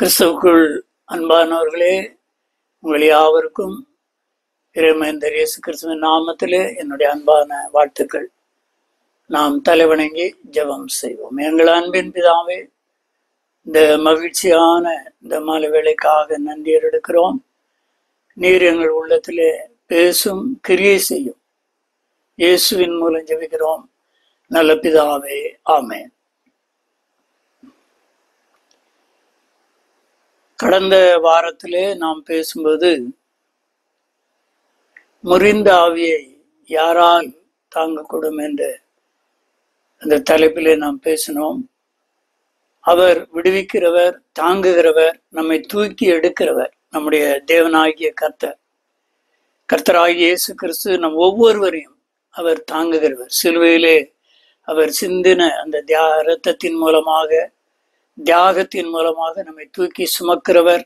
கிறிஸ்துவுக்குள் அன்பானவர்களே உங்கள் யாவருக்கும் இறைமேந்தர் இயேசு கிறிஸ்துவின் நாமத்திலே என்னுடைய அன்பான வாழ்த்துக்கள் நாம் தலைவணங்கி ஜெபம் செய்வோம் எங்கள் அன்பின் பிதாவே இந்த மகிழ்ச்சியான இந்த மாலை வேலைக்காக நன்றி எடுக்கிறோம் நீர் எங்கள் உள்ளத்திலே பேசும் கிரியை செய்யும் இயேசுவின் மூலம் ஜெபிக்கிறோம் நல்ல பிதாவே ஆமென் கடந்த வாரத்திலே நாம் பேசும்போது முறிந்த ஆவியை யாரால் தாங்கக்கூடும் என்ற அந்த தலைப்பிலே நாம் பேசினோம் அவர் விடுவிக்கிறவர் தாங்குகிறவர் நம்மை தூக்கி எடுக்கிறவர் நம்முடைய தேவனாகிய கர்த்தர் கர்த்தராகிய இயேசு கிறிஸ்து நம் ஒவ்வொருவரையும் அவர் தாங்குகிறவர் சிலுவையிலே அவர் சிந்தின அந்த தியா இரத்தத்தின் மூலமாக தியாகத்தின் மூலமாக நம்மை தூக்கி சுமக்கிறவர்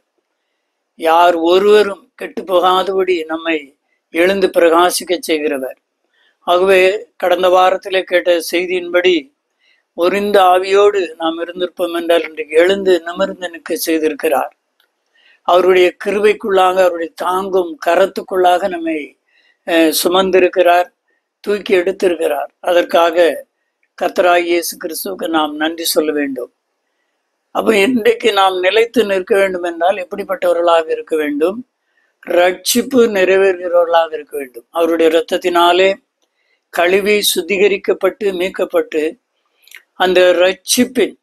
யார் ஒருவரும் கெட்டு போகாதபடி நம்மை எழுந்து பிரகாசிக்க செய்கிறவர் ஆகவே கடந்த வாரத்திலே கேட்ட செய்தியின்படி ஒரிந்த ஆவியோடு நாம் இருந்திருப்போம் என்றால் இன்றைக்கு எழுந்து நிமிர்ந்து நிற்க செய்திருக்கிறார் அவருடைய கிருபைக்குள்ளாக அவருடைய தாங்கும் கரத்துக்குள்ளாக நம்மை அஹ், சுமந்திருக்கிறார் தூக்கி எடுத்திருக்கிறார் அதற்காக கர்த்தராகிய இயேசு கிறிஸ்துவுக்கு நாம் நன்றி சொல்ல வேண்டும் அப்ப இன்றைக்கு நாம் நிலைத்து நிற்க வேண்டும் என்றால் எப்படிப்பட்டவர்களாக இருக்க வேண்டும் ரட்சிப்பு நிறைவேறுகிறவர்களாக இருக்க வேண்டும் அவருடைய இரத்தத்தினாலே கழுவி சுத்திகரிக்கப்பட்டு மீட்கப்பட்டு அந்த ரட்சிப்பின்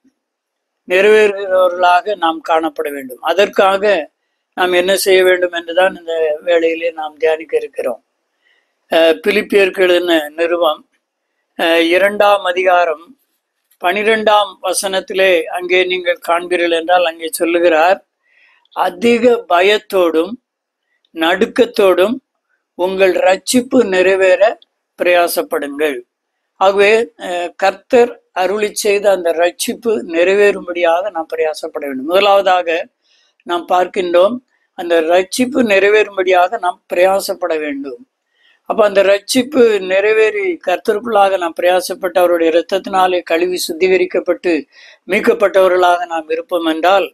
நிறைவேறுகிறவர்களாக நாம் காணப்பட வேண்டும் அதற்காக நாம் என்ன செய்ய வேண்டும் என்றுதான் இந்த வேளையிலே நாம் தியானிக்க இருக்கிறோம் அஹ் பிலிப்பியருக்கு எழுதின நிறுவம் அஹ் இரண்டாம் அதிகாரம் பனிரெண்டாம் வசனத்திலே அங்கே நீங்கள் காண்பீர்கள் என்றால் அங்கே சொல்லுகிறார் அதிக பயத்தோடும் நடுக்கத்தோடும் உங்கள் ரட்சிப்பு நிறைவேற பிரயாசப்படுங்கள் ஆகவே அஹ், கர்த்தர் அருளி செய்த அந்த ரட்சிப்பு நிறைவேறும்படியாக நாம் பிரயாசப்பட வேண்டும் முதலாவதாக நாம் பார்க்கின்றோம் அந்த ரட்சிப்பு நிறைவேறும்படியாக நாம் பிரயாசப்பட வேண்டும் அப்ப அந்த ரட்சிப்பு நிறைவேறி கர்த்தருக்குள்ளாக நாம் பிரயாசப்பட்டு அவருடைய இரத்தத்தினாலே கழுவி சுத்திகரிக்கப்பட்டு மீட்கப்பட்டவர்களாக நாம் இருப்போம் என்றால்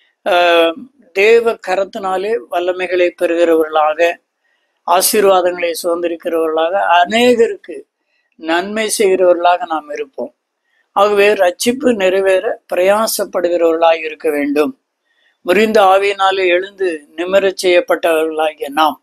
ஆஹ், தேவ கரத்தினாலே வல்லமைகளை பெறுகிறவர்களாக ஆசீர்வாதங்களை சுதந்திரிக்கிறவர்களாக அநேகருக்கு நன்மை செய்கிறவர்களாக நாம் இருப்போம் ஆகவே ரட்சிப்பு நிறைவேற பிரயாசப்படுகிறவர்களாக இருக்க வேண்டும் முறிந்த ஆவியினாலே எழுந்து நிமிரச் செய்யப்பட்டவர்களாகிய நாம்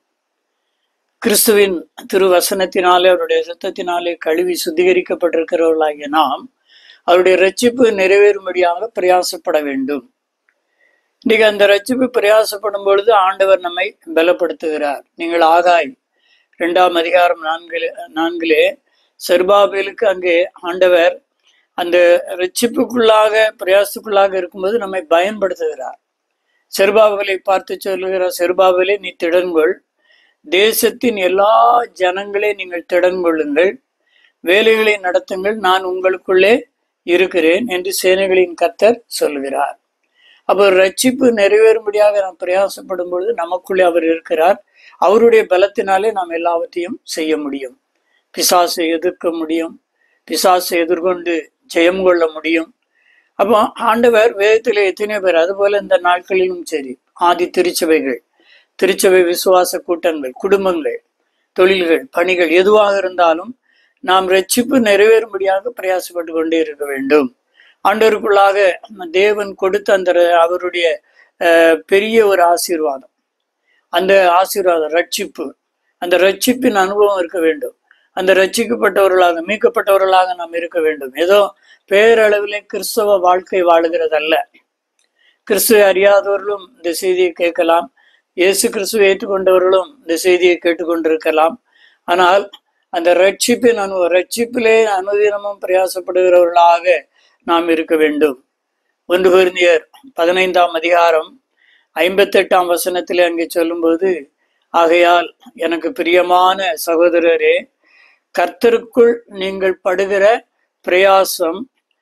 கிறிஸ்துவின் திருவசனத்தினாலே அவருடைய இரத்தத்தினாலே கழுவி சுத்திகரிக்கப்பட்டிருக்கிறவர்களாகிய நாம் அவருடைய ரட்சிப்பு நிறைவேறும்படியாக பிரயாசப்பட வேண்டும் இன்னைக்கு அந்த ரட்சிப்பு பிரயாசப்படும் பொழுது ஆண்டவர் நம்மை பலப்படுத்துகிறார் நீங்கள் ஆகாய் இரண்டாம் அதிகாரம் நான்கிலே நான்கிலே செர்பாபேலுக்கு அங்கே ஆண்டவர் அந்த ரட்சிப்புக்குள்ளாக பிரயாசத்துக்குள்ளாக இருக்கும்போது நம்மை பயன்படுத்துகிறார் செருபாபலை பார்த்து சொல்லுகிறார் செருபாபலே நீ திடன்கொள் தேசத்தின் எல்லா ஜனங்களே நீங்கள் திடன்கொள்ளுங்கள் வேலைகளை நடத்துங்கள் நான் உங்களுக்குள்ளே இருக்கிறேன் என்று சேனைகளின் கர்த்தர் சொல்கிறார் அப்போ ரட்சிப்பு நிறைவேறும்படியாக நாம் பிரயாசப்படும் பொழுது நமக்குள்ளே அவர் இருக்கிறார் அவருடைய பலத்தினாலே நாம் எல்லாவற்றையும் செய்ய முடியும் பிசாசை எதிர்க்க முடியும் பிசாசை எதிர்கொண்டு ஜெயம் கொள்ள முடியும் அப்போ ஆண்டவர் வேதத்திலே எத்தனை பேர் அதுபோல இந்த நாட்களிலும் சரி ஆதி திருச்சபைகள் திருச்சபை விசுவாச கூட்டங்கள் குடும்பங்கள் தொழில்கள் பணிகள் எதுவாக இருந்தாலும் நாம் ரட்சிப்பு நிறைவேறும்படியாக பிரயாசப்பட்டு கொண்டே இருக்க வேண்டும் ஆண்டவருக்குள்ளாக தேவன் கொடுத்த அந்த ர- அவருடைய அஹ், பெரிய ஒரு ஆசீர்வாதம் அந்த ஆசீர்வாதம் ரட்சிப்பு அந்த ரட்சிப்பின் அனுபவம் இருக்க வேண்டும் அந்த ரட்சிக்கப்பட்டவர்களாக மீட்கப்பட்டவர்களாக நாம் இருக்க வேண்டும் ஏதோ பேரளவிலே கிறிஸ்தவ வாழ்க்கை வாழுகிறதல்ல கிறிஸ்துவை அறியாதவர்களும் இந்த செய்தியை கேட்கலாம் இயேசு கிறிஸ்துவை ஏற்றுக்கொண்டவர்களும் இந்த செய்தியை கேட்டுக்கொண்டிருக்கலாம் ஆனால் அந்த ரட்சிப்பின் அனு ரட்சிப்பிலே அனுதினமும் பிரயாசப்படுகிறவர்களாக நாம் இருக்க வேண்டும் ஒன்று குருந்தியர் பதினைந்தாம் அதிகாரம் ஐம்பத்தெட்டாம் வசனத்திலே அங்கே சொல்லும்போது ஆகையால் எனக்கு பிரியமான சகோதரரே கர்த்தருக்குள் நீங்கள் படுகிற பிரயாசம்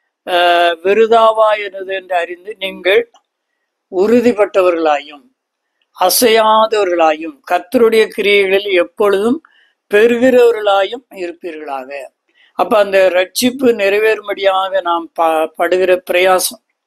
ஆஹ், விருதாவாயினது என்று அறிந்து நீங்கள் உறுதிப்பட்டவர்களாயும் அசையாதவர்களாயும் கர்த்தருடைய கிரியைகளில் எப்பொழுதும் பெறுகிறவர்களாயும் இருப்பீர்களாக அப்ப அந்த ரட்சிப்பு நிறைவேறும்படியாக நாம் ப படுகிற பிரயாசம்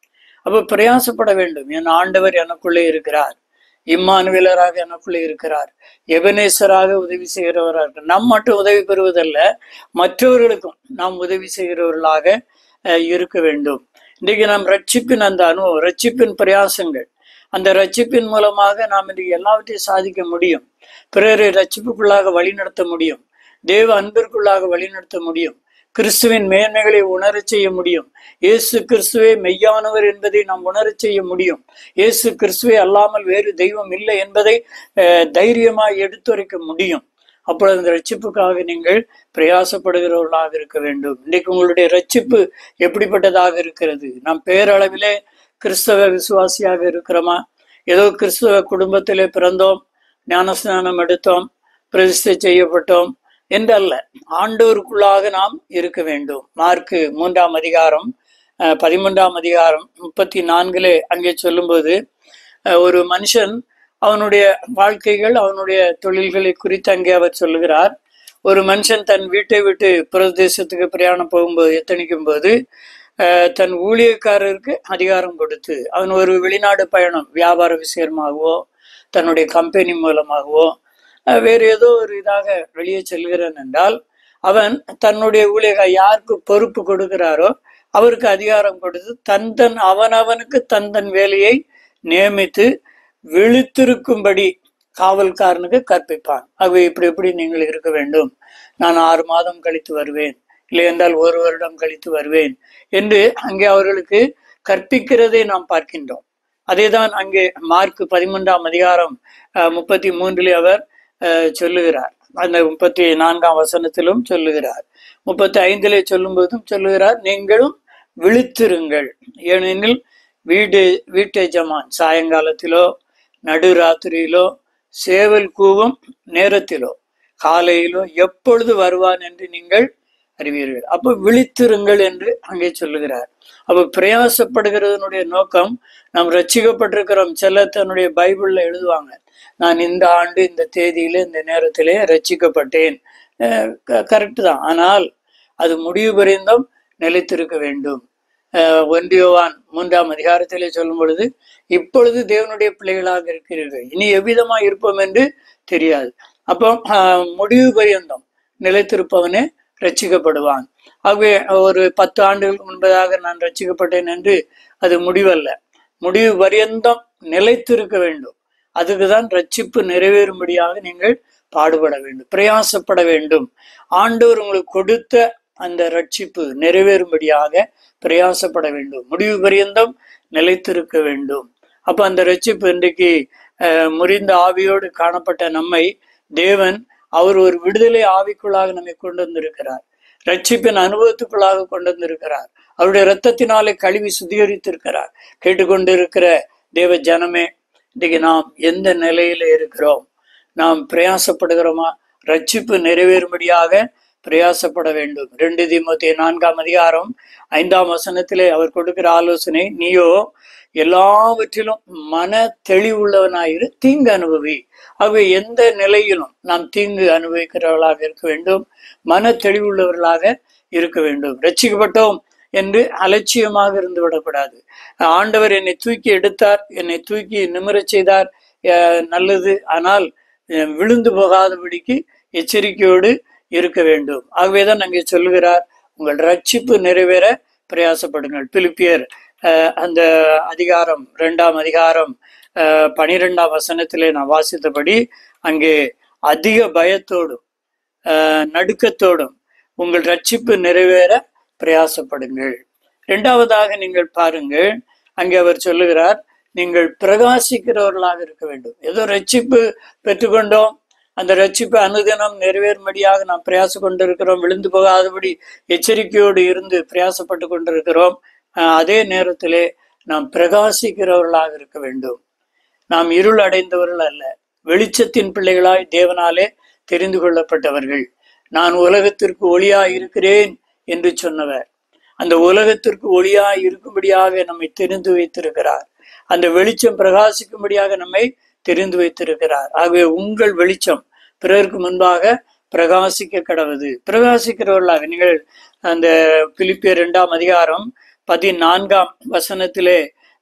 அப்ப பிரயாசப்பட வேண்டும் என் ஆண்டவர் எனக்குள்ளே இருக்கிறார் இம்மானுவேலராக எனக்குள்ளே இருக்கிறார் எபனேசராக உதவி செய்கிறவராக இருக்கிறார் நம் மட்டும் உதவி பெறுவதல்ல மற்றவர்களுக்கும் நாம் உதவி செய்கிறவர்களாக அஹ், இருக்க வேண்டும் இன்றைக்கு நாம் ரட்சிப்பின் அந்த அனுபவம் ரட்சிப்பின் பிரயாசங்கள் அந்த ரட்சிப்பின் மூலமாக நாம் இன்றைக்கு எல்லாவற்றையும் சாதிக்க முடியும் பிறரை ரட்சிப்புக்குள்ளாக வழிநடத்த முடியும் தேவ அன்பிற்குள்ளாக வழிநடத்த முடியும் கிறிஸ்துவின் மேன்மைகளை உணரச் செய்ய முடியும் இயேசு கிறிஸ்துவே மெய்யானவர் என்பதை நாம் உணரச் செய்ய முடியும் இயேசு கிறிஸ்துவே அல்லாமல் வேறு தெய்வம் இல்லை என்பதை அஹ், தைரியமாய் எடுத்துரைக்க முடியும் அப்பொழுது அந்த ரட்சிப்புக்காக நீங்கள் பிரயாசப்படுகிறவர்களாக இருக்க வேண்டும் இன்றைக்கு உங்களுடைய ரட்சிப்பு எப்படிப்பட்டதாக இருக்கிறது நாம் பேரளவிலே கிறிஸ்தவ விசுவாசியாக இருக்கிறோமா ஏதோ கிறிஸ்தவ குடும்பத்திலே பிறந்தோம் ஞானஸ்நானம் எடுத்தோம் பிரதிஷ்டை செய்யப்பட்டோம் என்றல்ல ஆண்டோருக்குள்ளாக நாம் இருக்க வேண்டும் மார்க்கு மூன்றாம் அதிகாரம் அஹ், பதிமூன்றாம் அதிகாரம் முப்பத்தி நான்கிலே அங்கே சொல்லும்போது அஹ், ஒரு மனுஷன் அவனுடைய வாழ்க்கைகள் அவனுடைய தொழில்களை குறித்து அங்கே அவர் சொல்லுகிறார் ஒரு மனுஷன் தன் வீட்டை விட்டு பிரதேசத்துக்கு பிரயாணம் போகும்போது எத்தனிக்கும் போது அஹ், தன் ஊழியக்காரருக்கு அதிகாரம் கொடுத்து அவன் ஒரு வெளிநாடு பயணம் வியாபார விஷயமாகவோ தன்னுடைய கம்பெனி மூலமாகவோ அஹ், வேறு ஏதோ ஒரு இதாக வெளியே செல்கிறான் என்றால் அவன் தன்னுடைய ஊழியர் யாருக்கு பொறுப்பு கொடுக்கிறாரோ அவருக்கு அதிகாரம் கொடுத்து தன் தன் அவனவனுக்கு தன் தன் வேலையை நியமித்து விழித்திருக்கும்படி காவல்காரனுக்கு கற்பிப்பான் ஆகவே இப்படி இப்படி நீங்கள் இருக்க வேண்டும் நான் ஆறு மாதம் கழித்து வருவேன் இல்லை என்றால் ஒரு வருடம் கழித்து வருவேன் என்று அங்கே அவர்களுக்கு கற்பிக்கிறதை நாம் பார்க்கின்றோம் அதேதான் அங்கே மார்க் பதிமூன்றாம் அதிகாரம் அஹ், முப்பத்தி மூன்றிலே அவர் அஹ், சொல்லுகிறார் அந்த முப்பத்தி நான்காம் வசனத்திலும் சொல்லுகிறார் முப்பத்தி ஐந்திலே சொல்லும்போதும் சொல்லுகிறார் நீங்களும் விழித்திருங்கள் ஏனெனில் வீடு வீட்டு எஜமான் சாயங்காலத்திலோ நடுராத்திரியிலோ சேவல் கூவும் நேரத்திலோ காலையிலோ எப்பொழுது வருவான் என்று நீங்கள் அறிவீர்கள் அப்போ விழித்திருங்கள் என்று அங்கே சொல்லுகிறார் அப்போ பிரயாசப்படுகிறதனுடைய நோக்கம் நாம் ரட்சிக்கப்பட்டிருக்கிறோம் சில தன்னுடைய பைபிள்ல எழுதுவாங்க நான் இந்த ஆண்டு இந்த தேதியில இந்த நேரத்திலே ரட்சிக்கப்பட்டேன் கரெக்ட் தான் ஆனால் அது முடிவு பரிந்தும் நிலைத்திருக்க வேண்டும் அஹ் ஒன்றியோவான் மூன்றாம் அதிகாரத்திலே சொல்லும் பொழுது இப்பொழுது தேவனுடைய பிள்ளைகளாக இருக்கிறீர்கள் இனி எவ்விதமா இருப்போம் என்று தெரியாது அப்போ ஆஹ், முடிவு பரியந்தம் நிலைத்திருப்பவனே ரட்சிக்கப்படுவான் ஆகவே ஒரு பத்து ஆண்டுகளுக்கு முன்பதாக நான் ரட்சிக்கப்பட்டேன் என்று அது முடிவல்ல முடிவு பரியந்தம் நிலைத்திருக்க வேண்டும் அதுக்குதான் ரட்சிப்பு நிறைவேறும்படியாக நீங்கள் பாடுபட வேண்டும் பிரயாசப்பட வேண்டும் ஆண்டவர் உங்களுக்கு கொடுத்த அந்த ரட்சிப்பு நிறைவேறும்படியாக பிரயாசப்பட வேண்டும் முடிவு பரியந்தம் நிலைத்திருக்க வேண்டும் அப்ப அந்த ரட்சிப்பு இன்றைக்கு அஹ், முறிந்த ஆவியோடு காணப்பட்ட நம்மை தேவன் அவர் ஒரு விடுதலை ஆவிக்குள்ளாக நம்மை கொண்டு வந்திருக்கிறார் ரட்சிப்பின் அனுபவத்துக்குள்ளாக கொண்டு வந்திருக்கிறார் அவருடைய இரத்தத்தினாலே கழுவி சுத்திகரித்திருக்கிறார் கேட்டுக்கொண்டிருக்கிற தேவ ஜனமே இன்றைக்கு நாம் எந்த நிலையில இருக்கிறோம் நாம் பிரயாசப்படுகிறோமா ரட்சிப்பு நிறைவேறும்படியாக பிரயாசப்பட வேண்டும் ரெண்டு தீமோத்தேயு நான்காம் அதிகாரம் ஐந்தாம் வசனத்திலே அவர் கொடுக்கிற ஆலோசனை நீயோ எல்லாவற்றிலும் மன தெளிவுள்ளவனாயிரு தீங்கு அனுபவி ஆகவே எந்த நிலையிலும் நாம் தீங்கு அனுபவிக்கிறவர்களாக இருக்க வேண்டும் மன தெளிவுள்ளவர்களாக இருக்க வேண்டும் ரட்சிக்கப்பட்டோம் என்று அலட்சியமாக இருந்து விடக்கூடாது ஆண்டவர் என்னை தூக்கி எடுத்தார் என்னை தூக்கி நிமிரச் செய்தார் அஹ் நல்லது ஆனால் அஹ் விழுந்து போகாதபடிக்கு எச்சரிக்கையோடு இருக்க வேண்டும் ஆகவேதான் அங்கே சொல்லுகிறார் உங்கள் ரட்சிப்பு நிறைவேற பிரயாசப்படுங்கள் பிலிப்பியர் அஹ் அந்த அதிகாரம் இரண்டாம் அதிகாரம் அஹ் பனிரெண்டாம் வசனத்திலே நான் வாசித்தபடி அங்கே அதிக பயத்தோடும் அஹ் நடுக்கத்தோடும் உங்கள் ரட்சிப்பு நிறைவேற பிரயாசப்படுங்கள் இரண்டாவதாக நீங்கள் பாருங்கள் அங்கே அவர் சொல்லுகிறார் நீங்கள் பிரகாசிக்கிறவர்களாக இருக்க வேண்டும் ஏதோ ரட்சிப்பு பெற்றுக்கொண்டோம் அந்த ரட்சிப்பு அனுதினம் நிறைவேறும்படியாக நாம் பிரயாச கொண்டிருக்கிறோம் விழுந்து போகாதபடி எச்சரிக்கையோடு இருந்து பிரயாசப்பட்டு கொண்டிருக்கிறோம் அஹ் அதே நேரத்திலே நாம் பிரகாசிக்கிறவர்களாக இருக்க வேண்டும் நாம் இருள் அடைந்தவர்கள் அல்ல வெளிச்சத்தின் பிள்ளைகளாய் தேவனாலே தெரிந்து கொள்ளப்பட்டவர்கள் நான் உலகத்திற்கு ஒளியாய் இருக்கிறேன் என்று சொன்னவர் அந்த உலகத்திற்கு ஒளியாய் இருக்கும்படியாக நம்மை தெரிந்து வைத்திருக்கிறார் அந்த வெளிச்சம் பிரகாசிக்கும்படியாக நம்மை தெரிந்து வைத்திருக்கிறார் ஆகவே உங்கள் வெளிச்சம் பிறருக்கு முன்பாக பிரகாசிக்க கடவுது பிரகாசிக்கிறவர்களாக நீங்கள் அந்த பிலிப்பியர் இரண்டாம் அதிகாரம் பதினான்காம் வசனத்திலே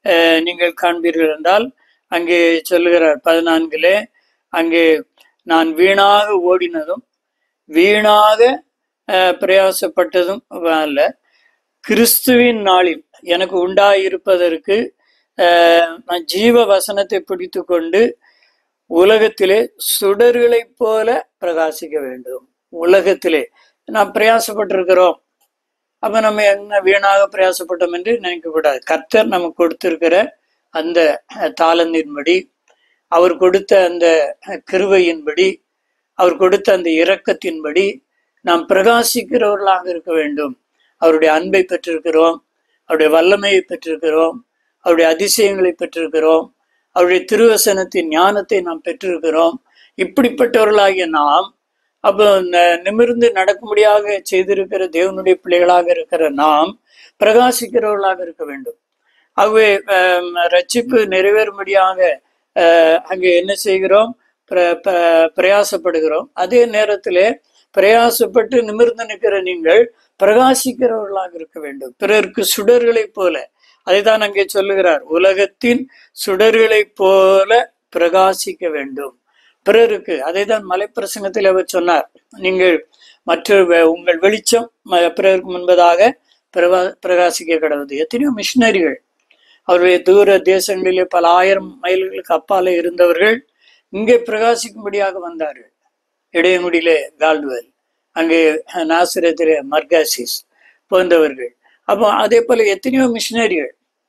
அஹ், நீங்கள் காண்பீர்கள் என்றால் அங்கே சொல்லுகிறார் பதினான்கிலே அங்கே நான் வீணாக ஓடினதும் வீணாக அஹ், பிரயாசப்பட்டதும் அல்ல கிறிஸ்துவின் நாளில் எனக்கு உண்டாயிருப்பதற்கு அஹ், நான் ஜீவ வசனத்தை பிடித்து கொண்டு உலகத்திலே சுடர்களைப் போல பிரகாசிக்க வேண்டும் உலகத்திலே நாம் பிரயாசப்பட்டிருக்கிறோம் அப்ப நம்ம என்ன வீணாக பிரயாசப்பட்டோம் என்று நினைக்க கூடாது கர்த்தர் நமக்கு கொடுத்திருக்கிற அந்த அஹ், தாளந்தின்படி அவர் கொடுத்த அந்த அஹ், கிருபையின்படி அவர் கொடுத்த அந்த இரக்கத்தின்படி நாம் பிரகாசிக்கிறவர்களாக இருக்க வேண்டும் அவருடைய அன்பை பெற்றிருக்கிறோம் அவருடைய வல்லமையை பெற்றிருக்கிறோம் அவருடைய அதிசயங்களை பெற்றிருக்கிறோம் அவருடைய திருவசனத்தின் ஞானத்தை நாம் பெற்றிருக்கிறோம் இப்படிப்பட்டவர்களாகிய நாம் அப்போ ந- நிமிர்ந்து நடக்கும்படியாக செய்திருக்கிற தேவனுடைய பிள்ளைகளாக இருக்கிற நாம் பிரகாசிக்கிறவர்களாக இருக்க வேண்டும் ஆகவே ஆம், ரட்சிப்பு நிறைவேறும்படியாக அஹ், அங்கே என்ன செய்கிறோம் பிர- ப- பிரயாசப்படுகிறோம் அதே நேரத்திலே பிரயாசப்பட்டு நிமிர்ந்து நிற்கிற நீங்கள் பிரகாசிக்கிறவர்களாக இருக்க வேண்டும் பிறருக்கு சுடர்களைப் போல அதைதான் அங்கே சொல்லுகிறார் உலகத்தின் சுடர்களைப் போல பிரகாசிக்க வேண்டும் பிறருக்கு அதைதான் மலைப்பிரசங்கத்தில் அவர் சொன்னார் நீங்கள் மற்ற வெ- உங்கள் வெளிச்சம் ம- பிறருக்கு முன்பதாக பிரகா பிரகாசிக்க கடவுது எத்தனையோ மிஷினரிகள் அவருடைய தூர தேசங்களிலே பல ஆயிரம் மைல்களுக்கு அப்பாலே இருந்தவர்கள் இங்கே பிரகாசிக்கும்படியாக வந்தார்கள் இடையங்குடியிலே கால்டுவெல் அங்கே நாசிரத்திலே மர்காசிஸ் போன்றவர்கள் அப்போ அதே போல எத்தனையோ மிஷினரிகள்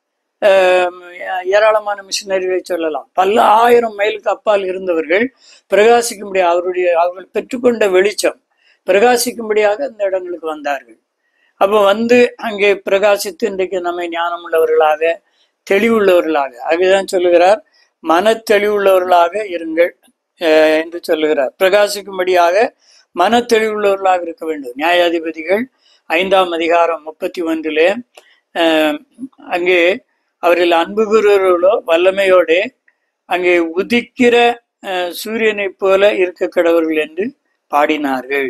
ஆஹ் ஏராளமான மிஷினரிகளை சொல்லலாம் பல ஆயிரம் மைலுக்கு அப்பால் இருந்தவர்கள் பிரகாசிக்கும்படியாக அவருடைய அவர்கள் பெற்றுக்கொண்ட வெளிச்சம் பிரகாசிக்கும்படியாக இந்த இடங்களுக்கு வந்தார்கள் அப்போ வந்து அங்கே பிரகாசித்து இன்றைக்கு நம்மை ஞானம் உள்ளவர்களாக தெளிவுள்ளவர்களாக அதுதான் சொல்லுகிறார் மன தெளிவுள்ளவர்களாக இருங்கள் அஹ் என்று சொல்லுகிறார் பிரகாசிக்கும்படியாக மன தெளிவுள்ளவர்களாக இருக்க வேண்டும் நியாயாதிபதிகள் ஐந்தாம் அதிகாரம் முப்பத்தி ஒன்றிலே அஹ், அங்கே அவரில் அன்பு கூறுகிறவர்களோ வல்லமையோடே அங்கே உதிக்கிற அஹ், சூரியனைப் போல இருக்க கடவர்கள் என்று பாடினார்கள்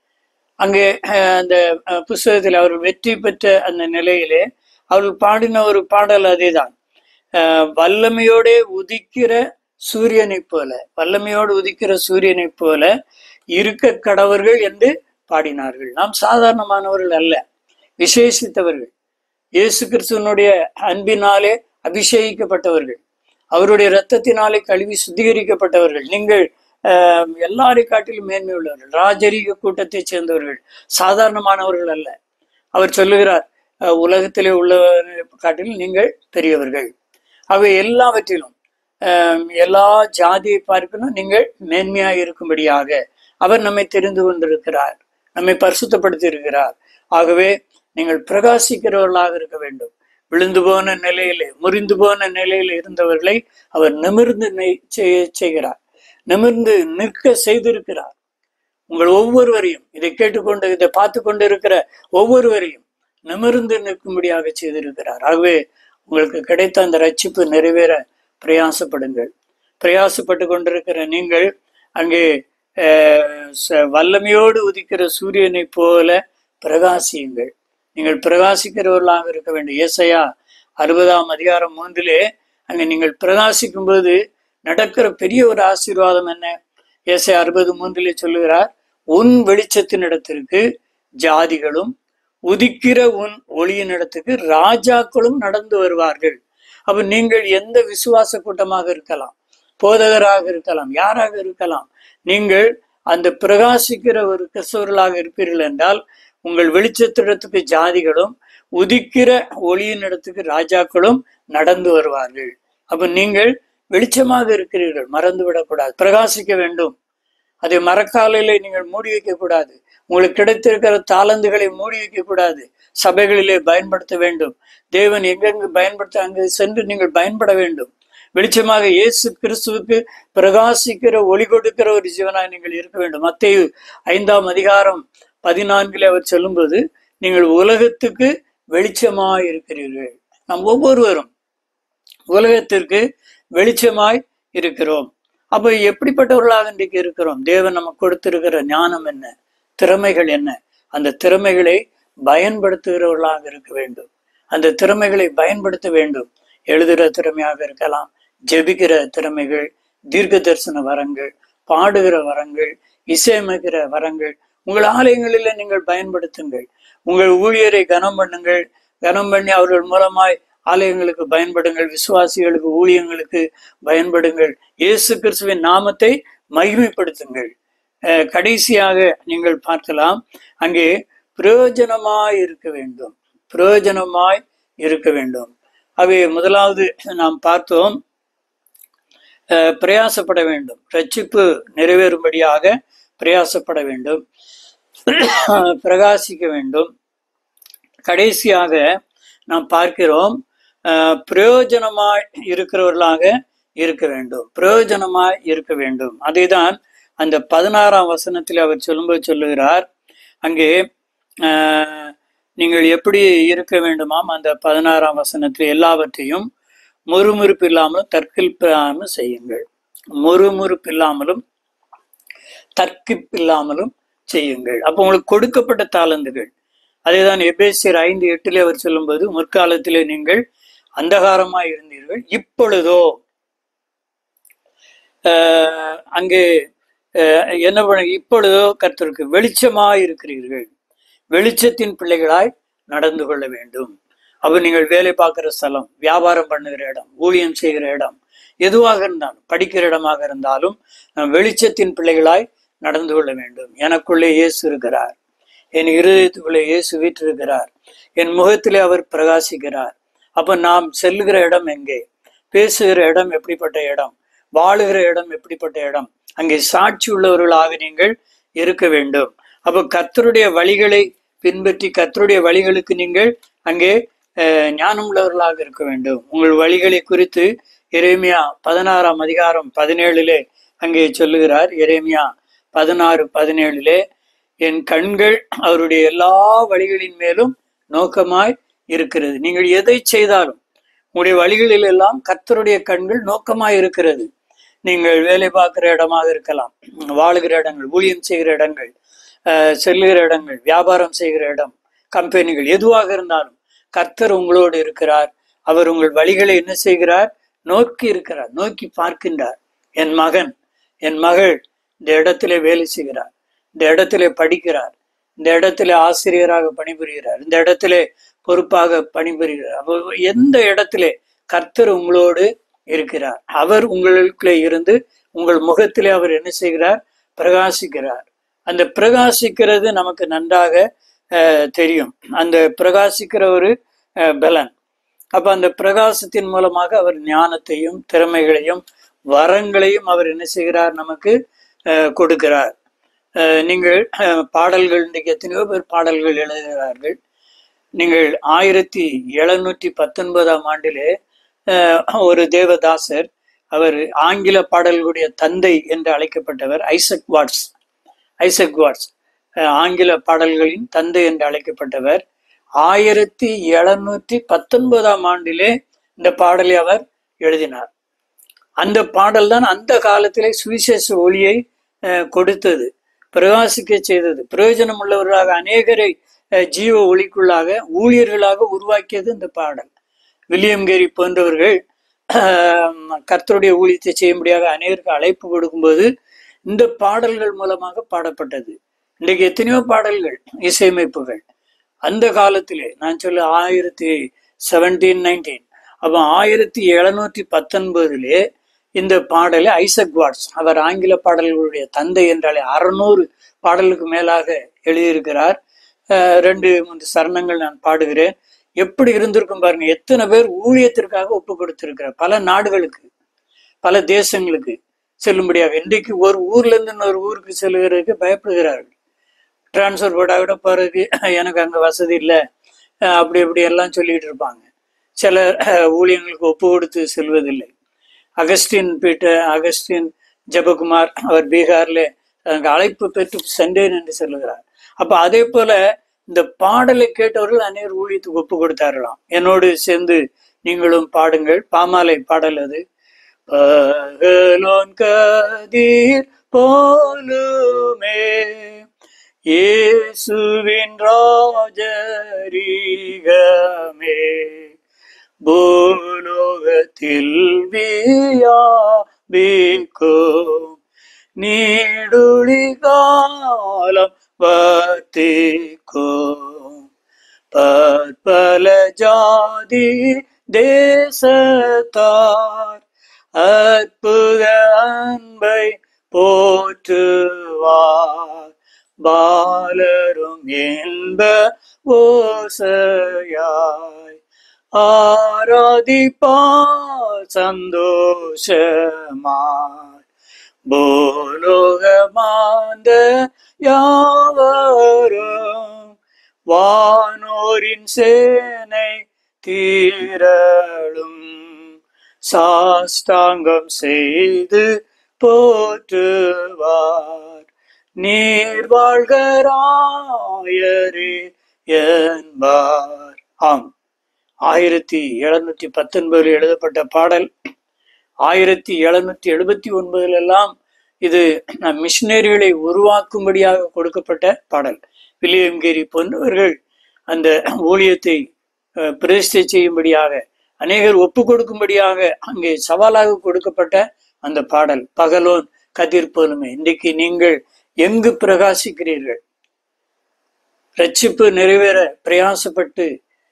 அங்கே அஹ், அந்த அஹ், புஸ்தகத்தில் அவர்கள் வெற்றி பெற்ற அந்த நிலையிலே அவர்கள் பாடின ஒரு பாடல் அதேதான் அஹ், வல்லமையோடே உதிக்கிற சூரியனைப் போல வல்லமையோடு உதிக்கிற சூரியனைப் போல இருக்க கடவர்கள் என்று பாடினார்கள் நாம் சாதாரணமானவர்கள் அல்ல விசேஷித்தவர்கள் இயேசு கிறிஸ்துவனுடைய அன்பினாலே அபிஷேகிக்கப்பட்டவர்கள் அவருடைய இரத்தத்தினாலே கழுவி சுத்திகரிக்கப்பட்டவர்கள் நீங்கள் ஆஹ், எல்லாரை காட்டிலும் மேன்மை உள்ளவர்கள் ராஜரீக கூட்டத்தை சேர்ந்தவர்கள் சாதாரணமானவர்கள் அல்ல அவர் சொல்லுகிறார் அஹ், உலகத்திலே உள்ளவரை காட்டிலும் நீங்கள் பெரியவர்கள் அவை எல்லாவற்றிலும் ஆஹ், எல்லா ஜாதியை பார்க்கணும் நீங்கள் மேன்மையாக இருக்கும்படியாக அவர் நம்மை தெரிந்து கொண்டிருக்கிறார் நம்மை பரிசுத்தப்படுத்தி இருக்கிறார் ஆகவே நீங்கள் பிரகாசிக்கிறவர்களாக இருக்க வேண்டும் விழுந்து போன நிலையிலே முறிந்து போன நிலையில இருந்தவர்களை அவர் நிமிர்ந்து நெய்- செய்- செய்கிறார் நிமிர்ந்து நிற்க செய்திருக்கிறார் உங்கள் ஒவ்வொருவரையும் இதை கேட்டுக்கொண்டு இதை பார்த்து கொண்டு இருக்கிற ஒவ்வொருவரையும் நிமிர்ந்து நிற்கும்படியாக செய்திருக்கிறார் ஆகவே உங்களுக்கு கிடைத்த அந்த ரட்சிப்பு நிறைவேற பிரயாசப்படுங்கள் பிரயாசப்பட்டு கொண்டிருக்கிற நீங்கள் அங்கே அஹ், ச- வல்லமையோடு உதிக்கிற சூரியனைப் போல பிரகாசியுங்கள் நீங்கள் பிரகாசிக்கிறவர்களாக இருக்க வேண்டும் ஏசையா அறுபதாம் அதிகாரம் மூன்றிலே அங்கே நீங்கள் பிரகாசிக்கும் போது நடக்கிற பெரிய ஒரு ஆசீர்வாதம் என்ன ஏசை அறுபது மூன்றிலே சொல்லுகிறார் உன் வெளிச்சத்தினிடத்திற்கு ஜாதிகளும் உதிக்கிற உன் ஒளியின் இடத்துக்கு ராஜாக்களும் நடந்து வருவார்கள் அப்ப நீங்கள் எந்த விசுவாச கூட்டமாக இருக்கலாம் போதகராக இருக்கலாம் யாராக இருக்கலாம் நீங்கள் அந்த பிரகாசிக்கிற ஒரு கிறிஸ்தவர்களாக இருப்பீர்கள் என்றால் உங்கள் வெளிச்சத்திடத்துக்கு ஜாதிகளும் உதிக்கிற ஒளியின் இடத்துக்கு ராஜாக்களும் நடந்து வருவார்கள் அப்ப நீங்கள் வெளிச்சமாக இருக்கிறீர்கள் மறந்து விடக்கூடாது பிரகாசிக்க வேண்டும் அதை மரக்காலையிலே நீங்கள் மூடி வைக்க கூடாது உங்களுக்கு கிடைத்திருக்கிற தாளந்துகளை மூடி வைக்க கூடாது சபைகளிலே பயன்படுத்த வேண்டும் தேவன் எங்கெங்கு பயன்படுத்த அங்கு சென்று நீங்கள் பயன்பட வேண்டும் வெளிச்சமாக இயேசு கிறிஸ்துவுக்கு பிரகாசிக்கிற ஒளி கொடுக்கிற ஒரு ஜீவனாய் நீங்கள் இருக்க வேண்டும் மத்தேயு ஐந்தாம் அதிகாரம் பதினான்கிலே அவர் சொல்லும்போது நீங்கள் உலகத்துக்கு வெளிச்சமாய் இருக்கிறீர்கள் நாம் ஒவ்வொருவரும் உலகத்திற்கு வெளிச்சமாய் இருக்கிறோம் அப்ப எப்படிப்பட்டவர்களாக இன்றைக்கு இருக்கிறோம் தேவன் நமக்கு கொடுத்திருக்கிற ஞானம் என்ன திறமைகள் என்ன அந்த திறமைகளை பயன்படுத்துகிறவர்களாக இருக்க வேண்டும் அந்த திறமைகளை பயன்படுத்த வேண்டும் எழுதுகிற திறமையாக இருக்கலாம் ஜெபிக்கிற திறமைகள் தீர்க்க தரிசன வரங்கள் பாடுகிற வரங்கள் இசையமைக்கிற வரங்கள் உங்கள் ஆலயங்களில் நீங்கள் பயன்படுத்துங்கள் உங்கள் ஊழியரை கனம் பண்ணுங்கள் கனம் பண்ணி அவர்கள் மூலமாய் ஆலயங்களுக்கு பயன்படுங்கள் விசுவாசிகளுக்கு ஊழியங்களுக்கு பயன்படுங்கள் இயேசு கிறிஸ்துவின் நாமத்தை மகிமைப்படுத்துங்கள் அஹ் கடைசியாக நீங்கள் பார்க்கலாம் அங்கே பிரயோஜனமாய் இருக்க வேண்டும் பிரயோஜனமாய் இருக்க வேண்டும் அவை முதலாவது நாம் பார்த்தோம் அஹ் பிரயாசப்பட வேண்டும் ரட்சிப்பு நிறைவேறும்படியாக பிரயாசப்பட வேண்டும் பிரகாசிக்க வேண்டும் கடைசியாக நாம் பார்க்கிறோம் அஹ் பிரயோஜனமாய் இருக்கிறவர்களாக இருக்க வேண்டும் பிரயோஜனமாய் இருக்க வேண்டும் அதைதான் அந்த பதினாறாம் வசனத்தில் அவர் சொல்லும்போது சொல்லுகிறார் அங்கே அஹ், நீங்கள் எப்படி இருக்க வேண்டுமாம் அந்த பதினாறாம் வசனத்தில் எல்லாவற்றையும் முறுமுறுப்பு இல்லாமலும் தற்கில்லாமல் செய்யுங்கள் முறுமுறுப்பு இல்லாமலும் தற்கிப்பில்லாமலும் செய்யுங்கள் அப்போ உங்களுக்கு கொடுக்கப்பட்ட தாளந்துகள் அதேதான் எபேசியர் ஐந்து எட்டிலே அவர் சொல்லும்போது முற்காலத்திலே நீங்கள் அந்தகாரமாய் இருந்தீர்கள் இப்பொழுதோ ஆஹ், அங்கே ஆஹ், என்ன பண்ண இப்பொழுதோ கர்த்தருக்கு வெளிச்சமாய் இருக்கிறீர்கள் வெளிச்சத்தின் பிள்ளைகளாய் நடந்து கொள்ள வேண்டும் அப்ப நீங்கள் வேலை பார்க்கிற ஸ்தலம் வியாபாரம் பண்ணுகிற இடம் ஊழியம் செய்கிற இடம் எதுவாக இருந்தாலும் படிக்கிற இடமாக இருந்தாலும் நாம் வெளிச்சத்தின் பிள்ளைகளாய் நடந்து கொள்ள வேண்டும் எனக்குள்ளே இயேசு இருக்கிறார் என் இருதயத்துக்குள்ளே இயேசு வீற்றிருக்கிறார் என் முகத்திலே அவர் பிரகாசிக்கிறார் அப்ப நாம் செல்லுகிற இடம் எங்கே பேசுகிற இடம் எப்படிப்பட்ட இடம் வாழுகிற இடம் எப்படிப்பட்ட இடம் அங்கே சாட்சி உள்ளவர்களாக நீங்கள் இருக்க வேண்டும் அப்ப கர்த்தருடைய வழிகளை பின்பற்றி கர்த்தருடைய வழிகளுக்கு நீங்கள் அங்கே அஹ், ஞானம் உள்ளவர்களாக இருக்க வேண்டும் உங்கள் வழிகளை குறித்து எரேமியா பதினாறாம் அதிகாரம் பதினேழுலே அங்கே சொல்லுகிறார் எரேமியா பதினாறு பதினேழுலே என் கண்கள் அவருடைய எல்லா வழிகளின் மேலும் நோக்கமாய் இருக்கிறது நீங்கள் எதை செய்தாலும் உங்களுடைய வழிகளில் எல்லாம் கர்த்தருடைய கண்கள் நோக்கமாய் இருக்கிறது நீங்கள் வேலை பார்க்கிற இடமாக இருக்கலாம் வாழுகிற இடங்கள் ஊழியம் செய்கிற இடங்கள் அஹ், செல்லுகிற இடங்கள் வியாபாரம் செய்கிற இடம் கம்பெனிகள் எதுவாக இருந்தாலும் கர்த்தர் உங்களோடு இருக்கிறார் அவர் உங்கள் வழிகளை என்ன செய்கிறார் நோக்கி இருக்கிறார் நோக்கி பார்க்கின்றார் என் மகன் என் மகள் இந்த இடத்திலே வேலை செய்கிறார் இந்த இடத்திலே படிக்கிறார் இந்த இடத்திலே ஆசிரியராக பணிபுரிகிறார் இந்த இடத்திலே பொறுப்பாக பணிபுரிகிறார் அப்போ எந்த இடத்திலே கர்த்தர் உங்களோடு இருக்கிறார் அவர் உங்களுக்குள்ளே இருந்து உங்கள் முகத்திலே அவர் என்ன செய்கிறார் பிரகாசிக்கிறார் அந்த பிரகாசிக்கிறது நமக்கு நன்றாக அஹ், தெரியும் அந்த பிரகாசிக்கிற ஒரு அஹ், பலன் அப்ப அந்த பிரகாசத்தின் மூலமாக அவர் ஞானத்தையும் திறமைகளையும் வரங்களையும் அவர் என்ன செய்கிறார் நமக்கு அஹ், கொடுக்கிறார் அஹ், நீங்கள் அஹ், பாடல்கள் இன்றைக்கு எத்தனையோ பேர் பாடல்கள் எழுதுகிறார்கள் நீங்கள் ஆயிரத்தி எழுநூற்றி பத்தொன்பதாம் ஆண்டிலே அஹ், ஒரு தேவதாசர் அவர் ஆங்கில பாடல்களுடைய தந்தை என்று அழைக்கப்பட்டவர் ஐசக் வாட்ஸ் ஐசக் வாட்ஸ் அஹ், ஆங்கில பாடல்களின் தந்தை என்று அழைக்கப்பட்டவர் ஆயிரத்தி எழுநூற்றி பத்தொன்பதாம் ஆண்டிலே இந்த பாடலை அவர் எழுதினார் அந்த பாடல் தான் அந்த காலத்திலே சுவிசேஷ ஒளியை அஹ், கொடுத்தது பிரகாசிக்க செய்தது பிரயோஜனம் உள்ளவர்களாக அநேகரை அஹ், ஜீவ ஒளிக்குள்ளாக ஊழியர்களாக உருவாக்கியது இந்த பாடல் வில்லியம் கேரி போன்றவர்கள் அஹ், கர்த்தருடைய ஊழியத்தை செய்யும்படியாக அநேகருக்கு அழைப்பு கொடுக்கும்போது இந்த பாடல்கள் மூலமாக பாடப்பட்டது இன்றைக்கு எத்தனையோ பாடல்கள் இசையமைப்புகள் அந்த காலத்திலே நான் சொல்ல ஆயிரத்தி செவன்டீன் நைன்டீன் அப்போ ஆயிரத்தி எழுநூற்றி பத்தொன்பதிலே இந்த பாடலை ஐசக் வாட்ஸ் அவர் ஆங்கில பாடல்களுடைய தந்தை என்றாலே அறுநூறு பாடலுக்கு மேலாக எழுதியிருக்கிறார் அஹ் ரெண்டு மூன்று சரணங்கள் நான் பாடுகிறேன் எப்படி இருந்திருக்கும் பாருங்க எத்தனை பேர் ஊழியத்திற்காக ஒப்பு கொடுத்திருக்கிறார் பல நாடுகளுக்கு பல தேசங்களுக்கு செல்லும்படியாக இன்றைக்கு ஒரு ஊர்ல இருந்து இன்னொரு ஊருக்கு செல்லுகிறதுக்கு பயப்படுகிறார்கள் டிரான்ஸ்ஃபர் போட்டா கூட போறதுக்கு எனக்கு அங்க வசதி இல்லை அஹ் அப்படி இப்படி எல்லாம் சொல்லிட்டு இருப்பாங்க சிலர் அஹ், ஊழியங்களுக்கு ஒப்பு கொடுத்து செல்வதில்லை அகஸ்டின் பீட்டர் அகஸ்டின் ஜெபகுமார் அவர் பீகார்ல அங்கு அழைப்பு பெற்று சென்றேன் என்று சொல்லுகிறார் அப்ப அதே போல இந்த பாடலை கேட்டவர்கள் அநேகர் ஊழியத்துக்கு ஒப்பு கொடுத்தார்களாம் என்னோடு சேர்ந்து நீங்களும் பாடுங்கள் பாமாலை பாடல் அது பகலோன் கதிர் போலுமே இயேசுவின் ராஜரீகமே பூலோக பற்பல ஜாதி தேசத்தார் அற்புத அன்பை போற்றுவார் பாலரும் என்ப ஓசையாய் ஆராதிப்பார் சந்தோஷமாய் பூலோகமாந்த யாவரும் வானோரின் சேனை தீரளும் சாஸ்தாங்கம் செய்து போற்றுவார் நீர் வாழ்கராயரே என்பார் ஆம் ஆயிரத்தி எழுநூத்தி பத்தொன்பதில் எழுதப்பட்ட பாடல் ஆயிரத்தி எழுநூத்தி எழுபத்தி ஒன்பதுல எல்லாம் இது நம் மிஷினரிகளை உருவாக்கும்படியாக கொடுக்கப்பட்ட பாடல் வில்லியம் கேரி போன்றவர்கள் அந்த ஊழியத்தை அஹ், பிரதிஷ்டை செய்யும்படியாக அநேகர் ஒப்பு கொடுக்கும்படியாக அங்கே சவாலாக கொடுக்கப்பட்ட அந்த பாடல் பகலோன் கதிர் போலுமே இன்றைக்கு நீங்கள் எங்கு பிரகாசிக்கிறீர்கள் ரட்சிப்பு நிறைவேற பிரயாசப்பட்டு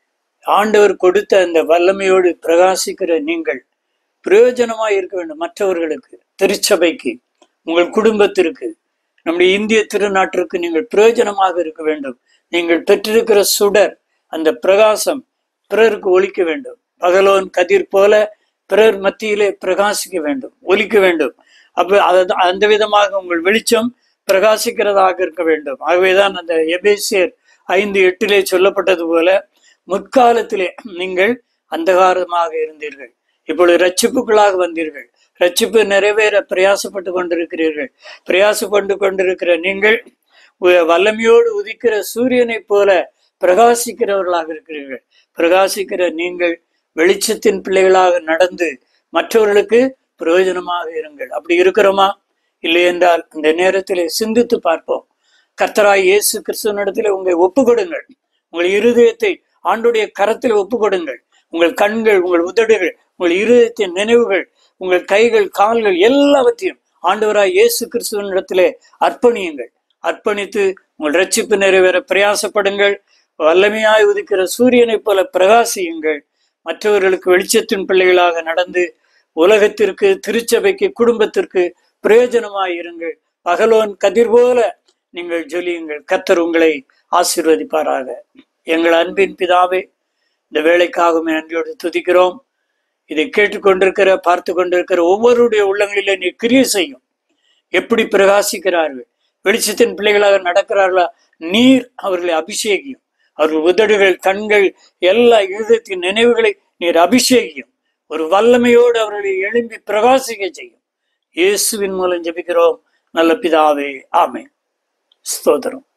ஆண்டவர் கொடுத்த அந்த வல்லமையோடு பிரகாசிக்கிற நீங்கள் பிரயோஜனமாய் இருக்க வேண்டும் மற்றவர்களுக்கு திருச்சபைக்கு உங்கள் குடும்பத்திற்கு நம்முடைய இந்திய திருநாட்டிற்கு நீங்கள் பிரயோஜனமாக இருக்க வேண்டும் நீங்கள் பெற்றிருக்கிற சுடர் அந்த பிரகாசம் பிறருக்கு ஒலிக்க வேண்டும் பகலோன் கதிர் போல பிறர் மத்தியிலே பிரகாசிக்க வேண்டும் ஒலிக்க வேண்டும் அப்ப அது அந்த விதமாக உங்கள் வெளிச்சம் பிரகாசிக்கிறதாக இருக்க வேண்டும் ஆகவேதான் அந்த எபேசியர் ஐந்து எட்டிலே சொல்லப்பட்டது போல முற்காலத்திலே நீங்கள் அந்தகாரமாக இருந்தீர்கள் இப்பொழுது ரட்சிப்புகளாக வந்தீர்கள் ரட்சிப்பு நிறைவேற பிரயாசப்பட்டு கொண்டிருக்கிறீர்கள் பிரயாசப்பட்டு கொண்டிருக்கிற நீங்கள் உ- வல்லமையோடு உதிக்கிற சூரியனைப் போல பிரகாசிக்கிறவர்களாக இருக்கிறீர்கள் பிரகாசிக்கிற நீங்கள் வெளிச்சத்தின் பிள்ளைகளாக நடந்து மற்றவர்களுக்கு பிரயோஜனமாக இருங்கள் அப்படி இருக்கிறோமா இல்லை என்றால் இந்த நேரத்திலே சிந்தித்து பார்ப்போம் கர்த்தராய் இயேசு கிறிஸ்துவனிடத்திலே உங்களை ஒப்பு கொடுங்கள் உங்கள் இருதயத்தை ஆண்டுடைய கரத்தில் ஒப்பு கொடுங்கள் உங்கள் கண்கள் உங்கள் உதடுகள் உங்கள் இருதயத்தின் நினைவுகள் உங்கள் கைகள் கால்கள் எல்லாவற்றையும் ஆண்டவராய் இயேசு கிறிஸ்துவனிடத்திலே அர்ப்பணியுங்கள் அர்ப்பணித்து உங்கள் ரட்சிப்பு நிறைவேற பிரயாசப்படுங்கள் வல்லமையாய் உதிக்கிற சூரியனைப் போல பிரகாசியுங்கள் மற்றவர்களுக்கு வெளிச்சத்தின் பிள்ளைகளாக நடந்து உலகத்திற்கு திருச்சபைக்கு குடும்பத்திற்கு பிரயோஜனமாய் இருங்கள் பகலோன் கதிர் போல நீங்கள் ஜொலியுங்கள் கர்த்தர் உங்களை ஆசீர்வதிப்பாராக எங்கள் அன்பின் பிதாவே இந்த வேலைக்காகவும் நன்றியோடு துதிக்கிறோம் இதை கேட்டுக்கொண்டிருக்கிற பார்த்து கொண்டிருக்கிற ஒவ்வொருடைய உள்ளங்களிலே நீ கிரியை செய்யும் எப்படி பிரகாசிக்கிறார்கள் வெளிச்சத்தின் பிள்ளைகளாக நடக்கிறார்களா நீர் அவர்களை அபிஷேகியும் அவர்கள் உதடுகள் கண்கள் எல்லா இருதயத்தின் நினைவுகளை நீர் அபிஷேகியும் ஒரு வல்லமையோடு அவர்களை எழும்பி பிரகாசிக்க செய்யும் இயேசுவின் மூலம் ஜெபிக்கிறோம் நல்ல பிதாவே ஆமென் ஸ்தோத்திரம்